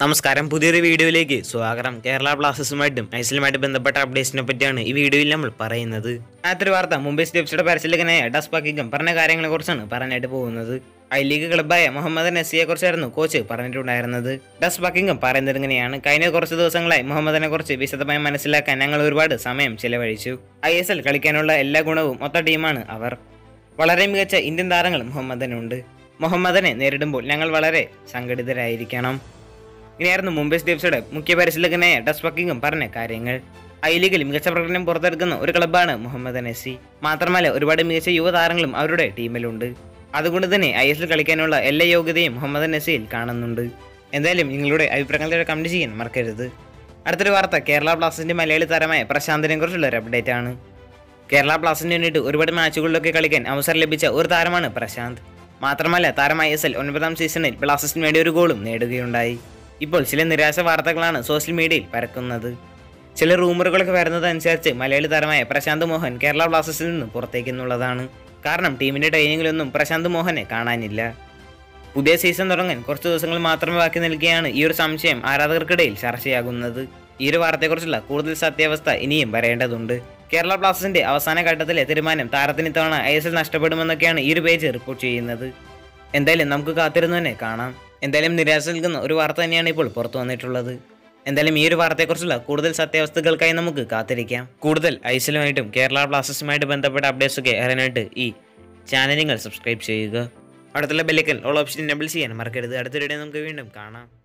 നമസ്കാരം പുതിയൊരു വീഡിയോയിലേക്ക് സ്വാഗതം കേരള ബ്ലാസ്റ്റേഴ്സുമായിട്ടും ഐസിലുമായിട്ട് ബന്ധപ്പെട്ട അപ്ഡേറ്റ്സിനെ പറ്റിയാണ് ഈ വീഡിയോയിൽ നമ്മൾ പറയുന്നത് ആദ്യത്തെ ഒരു വാർത്ത മുംബൈ സ്റ്റെപ്സിയുടെ പരിശീലകനായ ഡസ് പാക്കിംഗം പറഞ്ഞ കാര്യങ്ങളെ കുറിച്ചാണ് പറഞ്ഞിട്ട് പോകുന്നത് ഐ ലീഗ് ക്ലബായ മുഹമ്മദ് നസിയെ കുറിച്ചായിരുന്നു കോച്ച് പറഞ്ഞിട്ടുണ്ടായിരുന്നത് ഡസ് പാക്കിംഗം പറയുന്നത് ഇങ്ങനെയാണ് കഴിഞ്ഞ കുറച്ച് ദിവസങ്ങളായി മുഹമ്മദിനെ കുറിച്ച് വിശദമായി മനസ്സിലാക്കാൻ ഞങ്ങൾ ഒരുപാട് സമയം ചിലവഴിച്ചു ഐ എസ് എൽ കളിക്കാനുള്ള എല്ലാ ഗുണവും ഒത്ത ടീമാണ് അവർ വളരെ മികച്ച ഇന്ത്യൻ താരങ്ങൾ മുഹമ്മദനുണ്ട് മുഹമ്മദനെ നേരിടുമ്പോൾ ഞങ്ങൾ വളരെ സംഘടിതരായിരിക്കണം ഇങ്ങനെയായിരുന്നു മുംബൈ സ്റ്റീപ്സിയുടെ മുഖ്യ പരിശീലകനായ ഡസ് ബക്കിങ്ങും പറഞ്ഞ കാര്യങ്ങൾ ഐ ലീഗിൽ മികച്ച പ്രകടനം പുറത്തെടുക്കുന്ന ഒരു ക്ലബ്ബാണ് മുഹമ്മദ് നസി മാത്രമല്ല ഒരുപാട് മികച്ച യുവതാരങ്ങളും അവരുടെ ടീമിലുണ്ട് അതുകൊണ്ട് തന്നെ ഐ എസ് എൽ കളിക്കാനുള്ള എല്ലാ യോഗ്യതയും മുഹമ്മദ് നസിയിൽ കാണുന്നുണ്ട് എന്തായാലും നിങ്ങളുടെ അഭിപ്രായങ്ങളുടെ കമന്റ് ചെയ്യാൻ മറക്കരുത് അടുത്തൊരു വാർത്ത കേരള ബ്ലാസ്റ്റേഴ്സിന്റെ മലയാളി താരമായ പ്രശാന്തിനെ കുറിച്ചുള്ള ഒരു അപ്ഡേറ്റ് ആണ് കേരള ബ്ലാസ്റ്റിന് വേണ്ടിയിട്ട് ഒരുപാട് മാച്ചുകളിലൊക്കെ കളിക്കാൻ അവസരം ലഭിച്ച ഒരു താരമാണ് പ്രശാന്ത് മാത്രമല്ല താരം ഐ എസ് എൽ ഒൻപതാം സീസണിൽ ബ്ലാസ്റ്റേഴ്സിന് വേണ്ടി ഒരു ഗോളും നേടുകയുണ്ടായി ഇപ്പോൾ ചില നിരാശ വാർത്തകളാണ് സോഷ്യൽ മീഡിയയിൽ പരക്കുന്നത് ചില റൂമറുകളൊക്കെ വരുന്നതനുസരിച്ച് മലയാളി താരമായ പ്രശാന്ത് മോഹൻ കേരള ബ്ലാസ്റ്റേഴ്സിൽ നിന്ന് പുറത്തേക്കെന്നുള്ളതാണ് കാരണം ടീമിന്റെ ട്രെയിനിങ്ങിലൊന്നും പ്രശാന്ത് മോഹനെ കാണാനില്ല പുതിയ സീസൺ തുടങ്ങാൻ കുറച്ച് ദിവസങ്ങൾ മാത്രമേ ബാക്കി നിൽക്കുകയാണ് ഈ ഒരു സംശയം ആരാധകർക്കിടയിൽ ചർച്ചയാകുന്നത് ഈ ഒരു വാർത്തയെക്കുറിച്ചുള്ള കൂടുതൽ സത്യാവസ്ഥ ഇനിയും വരേണ്ടതുണ്ട് കേരള ബ്ലാസ്റ്റേഴ്സിന്റെ അവസാന ഘട്ടത്തിലെ തീരുമാനം താരത്തിന് ഇത്തവണ ഐ എസ് എൽ നഷ്ടപ്പെടുമെന്നൊക്കെയാണ് ഈ ഒരു പേജ് റിപ്പോർട്ട് ചെയ്യുന്നത് എന്തായാലും നമുക്ക് കാത്തിരുന്നു തന്നെ കാണാം എന്തായാലും നിരാശ നൽകുന്ന ഒരു വാർത്ത തന്നെയാണ് ഇപ്പോൾ പുറത്തു വന്നിട്ടുള്ളത് എന്തായാലും ഈ ഒരു വാർത്തയെക്കുറിച്ചുള്ള കൂടുതൽ സത്യാവസ്ഥകൾക്കായി നമുക്ക് കാത്തിരിക്കാം കൂടുതൽ ഐസിലുമായിട്ടും കേരള ബ്ലാസ്റ്റേഴ്സുമായിട്ട് ബന്ധപ്പെട്ട അപ്ഡേറ്റ്സ് ഒക്കെ അറിയാനായിട്ട് ഈ ചാനൽ നിങ്ങൾ സബ്സ്ക്രൈബ് ചെയ്യുക അടുത്തുള്ള ബെല്ലിക്കൽ ഓൾ ഓപ്ഷൻ എനബിൾ ചെയ്യാൻ മറക്കരുത് അടുത്ത വീഡിയോ നമുക്ക് വീണ്ടും കാണാം